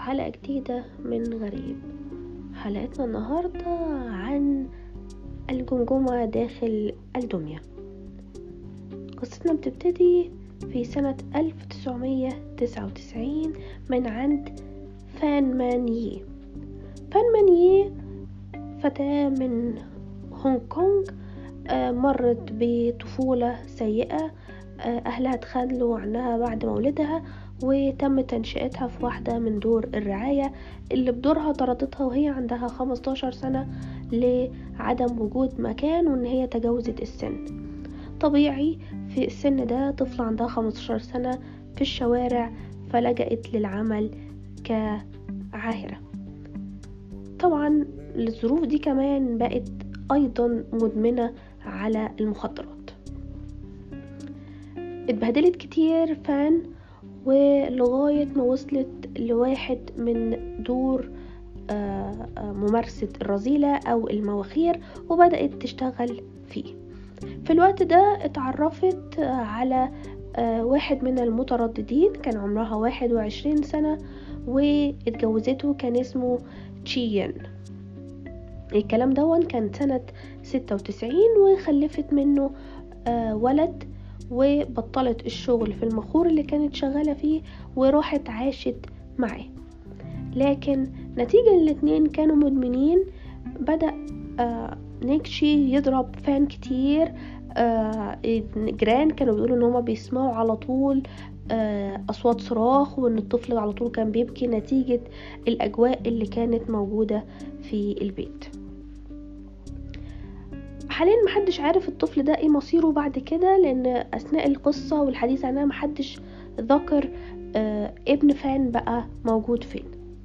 حلقة جديدة من غريب حلقتنا النهاردة عن الجمجمة داخل الدمية قصتنا بتبتدي في سنة 1999 من عند فان مان يي فان مان يي فتاة من هونغ كونغ آه، مرت بطفولة سيئة آه، أهلها تخلوا عنها بعد مولدها وتم تنشئتها في واحدة من دور الرعاية اللي بدورها طردتها وهي عندها 15 سنة لعدم وجود مكان وإن هي تجاوزت السن طبيعي في السن ده طفلة عندها 15 سنة في الشوارع فلجأت للعمل كعاهرة طبعا الظروف دي كمان بقت أيضا مدمنة على المخدرات اتبهدلت كتير فان ولغاية ما وصلت لواحد من دور آه، آه، ممارسة الرذيلة أو المواخير وبدأت تشتغل فيه في الوقت ده اتعرفت آه، على واحد من المترددين كان عمرها واحد وعشرين سنة واتجوزته كان اسمه تشيين الكلام دون كان سنة ستة وتسعين وخلفت منه ولد وبطلت الشغل في المخور اللي كانت شغالة فيه وراحت عاشت معاه لكن نتيجة الاتنين كانوا مدمنين بدأ آه نيكشي يضرب فان كتير آه جيران كانوا بيقولوا ان هما بيسمعوا على طول آه اصوات صراخ وان الطفل على طول كان بيبكي نتيجة الاجواء اللي كانت موجودة في البيت حاليا محدش عارف الطفل ده ايه مصيره بعد كده لان اثناء القصة والحديث عنها محدش ذكر آه ابن فان بقى موجود فين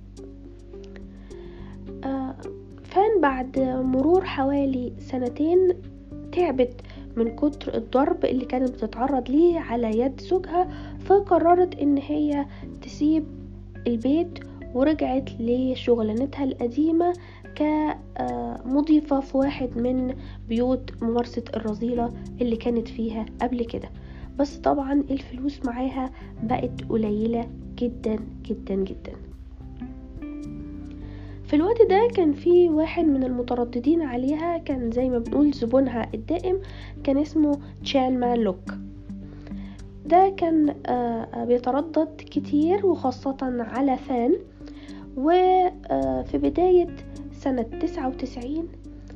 آه فان بعد مرور حوالي سنتين تعبت من كتر الضرب اللي كانت بتتعرض ليه على يد زوجها فقررت ان هي تسيب البيت ورجعت لشغلانتها القديمة كمضيفة في واحد من بيوت ممارسة الرذيلة اللي كانت فيها قبل كده بس طبعا الفلوس معاها بقت قليلة جدا جدا جدا في الوقت ده كان في واحد من المترددين عليها كان زي ما بنقول زبونها الدائم كان اسمه تشان مان لوك ده كان بيتردد كتير وخاصة على فان وفي بداية سنة تسعة وتسعين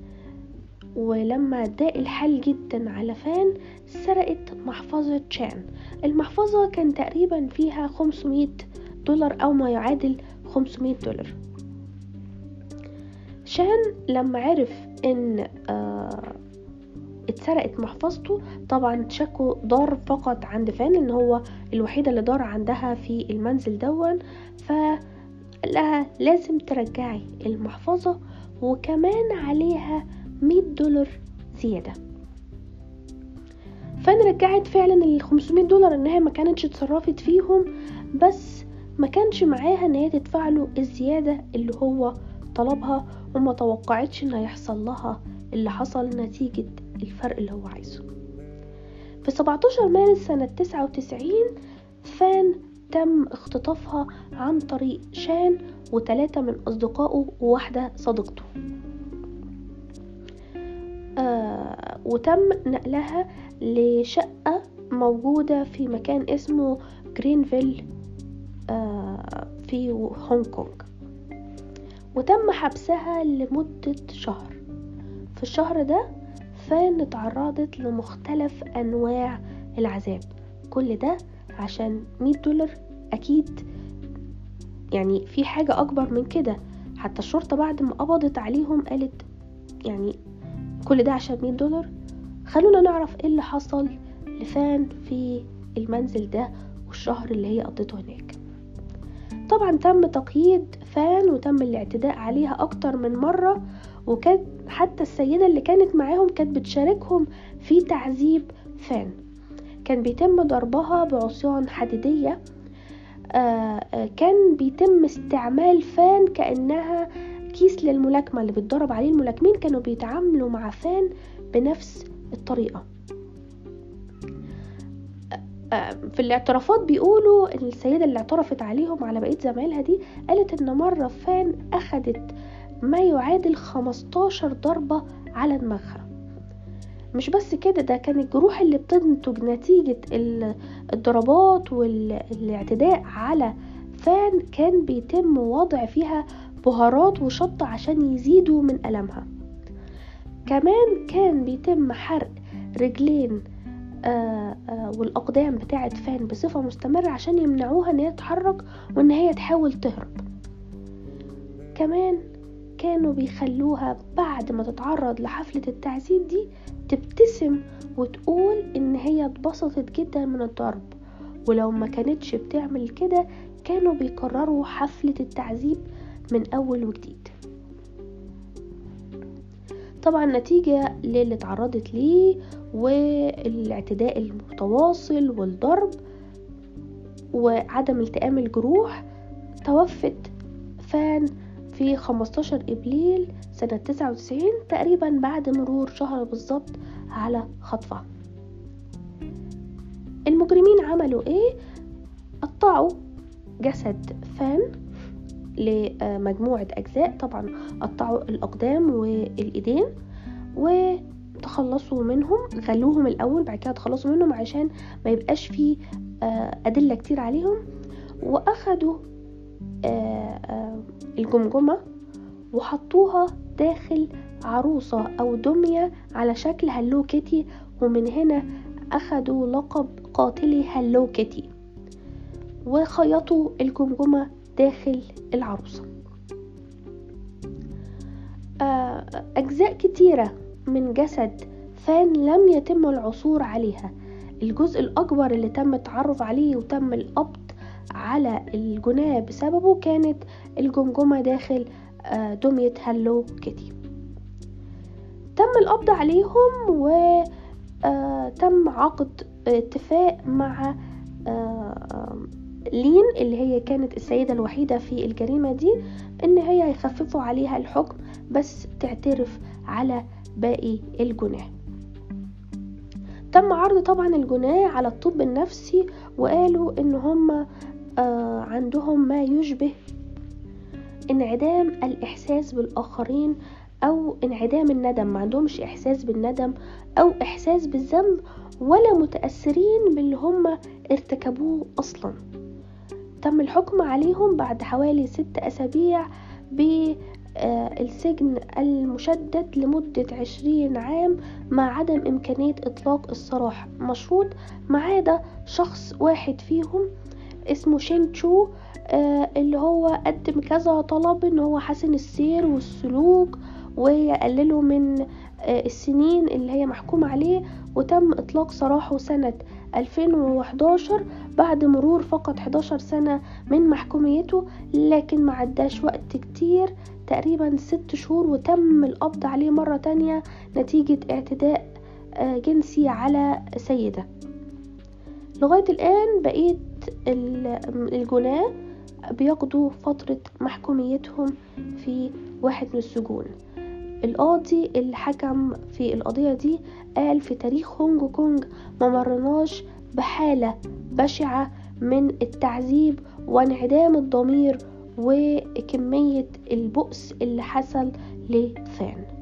ولما ضاق الحال جدا على فان سرقت محفظة شان المحفظة كان تقريبا فيها 500 دولار أو ما يعادل 500 دولار شان لما عرف ان آه اتسرقت محفظته طبعا شكو دار فقط عند فان ان هو الوحيدة اللي دار عندها في المنزل دون ف لها لازم ترجعي المحفظة وكمان عليها مية دولار زيادة فان رجعت فعلا ال 500 دولار انها ما كانتش اتصرفت فيهم بس ما كانش معاها ان هي تدفع له الزيادة اللي هو طلبها وما توقعتش ان هيحصل لها اللي حصل نتيجة الفرق اللي هو عايزه في 17 مارس سنة 99 فان تم اختطافها عن طريق شان وتلاتة من أصدقائه وواحدة صديقته آه وتم نقلها لشقة موجودة في مكان اسمه جرينفيل آه في هونج كونج وتم حبسها لمدة شهر في الشهر ده فان اتعرضت لمختلف أنواع العذاب كل ده عشان مية دولار أكيد يعني في حاجة أكبر من كده حتى الشرطة بعد ما قبضت عليهم قالت يعني كل ده عشان مية دولار خلونا نعرف ايه اللي حصل لفان في المنزل ده والشهر اللي هي قضته هناك طبعا تم تقييد فان وتم الاعتداء عليها اكتر من مرة وكانت حتى السيدة اللي كانت معاهم كانت بتشاركهم في تعذيب فان كان بيتم ضربها بعصيان حديدية آه كان بيتم استعمال فان كأنها كيس للملاكمة اللي بيتضرب عليه الملاكمين كانوا بيتعاملوا مع فان بنفس الطريقة في الاعترافات بيقولوا ان السيدة اللي اعترفت عليهم على بقية زمايلها دي قالت ان مرة فان اخدت ما يعادل 15 ضربة على دماغها مش بس كده ده كان الجروح اللي بتنتج نتيجة الضربات والاعتداء على فان كان بيتم وضع فيها بهارات وشطة عشان يزيدوا من ألمها كمان كان بيتم حرق رجلين آآ آآ والأقدام بتاعة فان بصفة مستمرة عشان يمنعوها ان هي تتحرك وان هي تحاول تهرب كمان كانوا بيخلوها بعد ما تتعرض لحفلة التعذيب دي تبتسم وتقول ان هي اتبسطت جدا من الضرب ولو ما كانتش بتعمل كده كانوا بيكرروا حفلة التعذيب من اول وجديد طبعا نتيجة للي اتعرضت ليه والاعتداء المتواصل والضرب وعدم التئام الجروح توفت فان في 15 ابريل سنة 99 تقريبا بعد مرور شهر بالظبط على خطفها المجرمين عملوا ايه قطعوا جسد فان لمجموعة أجزاء طبعا قطعوا الأقدام والإيدين وتخلصوا منهم غلوهم الأول بعد كده تخلصوا منهم عشان ما يبقاش فيه أدلة كتير عليهم وأخدوا الجمجمة وحطوها داخل عروسة أو دمية على شكل هلو كيتي ومن هنا أخدوا لقب قاتلي هلو كيتي وخيطوا الجمجمة داخل العروسة أجزاء كتيرة من جسد فان لم يتم العثور عليها الجزء الأكبر اللي تم التعرف عليه وتم القبض على الجناه بسببه كانت الجمجمة داخل دمية هلو كيتي تم القبض عليهم وتم عقد اتفاق مع لين اللي هي كانت السيدة الوحيدة في الجريمة دي ان هي يخففوا عليها الحكم بس تعترف على باقي الجناه تم عرض طبعا الجناه على الطب النفسي وقالوا ان هم عندهم ما يشبه انعدام الاحساس بالاخرين او انعدام الندم ما عندهمش احساس بالندم او احساس بالذنب ولا متاثرين باللي هم ارتكبوه اصلا تم الحكم عليهم بعد حوالي ست اسابيع بالسجن المشدد لمدة عشرين عام مع عدم إمكانية إطلاق السراح مشروط ما عدا شخص واحد فيهم اسمه شينتشو آه اللي هو قدم كذا طلب ان هو حسن السير والسلوك ويقلله من آه السنين اللي هي محكوم عليه وتم اطلاق سراحه سنة 2011 بعد مرور فقط 11 سنة من محكوميته لكن ما عداش وقت كتير تقريبا ست شهور وتم القبض عليه مرة تانية نتيجة اعتداء آه جنسي على سيدة لغاية الآن بقية الجناه بيقضوا فترة محكوميتهم في واحد من السجون القاضي اللي حكم في القضية دي قال في تاريخ هونج كونج ما مرناش بحالة بشعة من التعذيب وانعدام الضمير وكمية البؤس اللي حصل لفان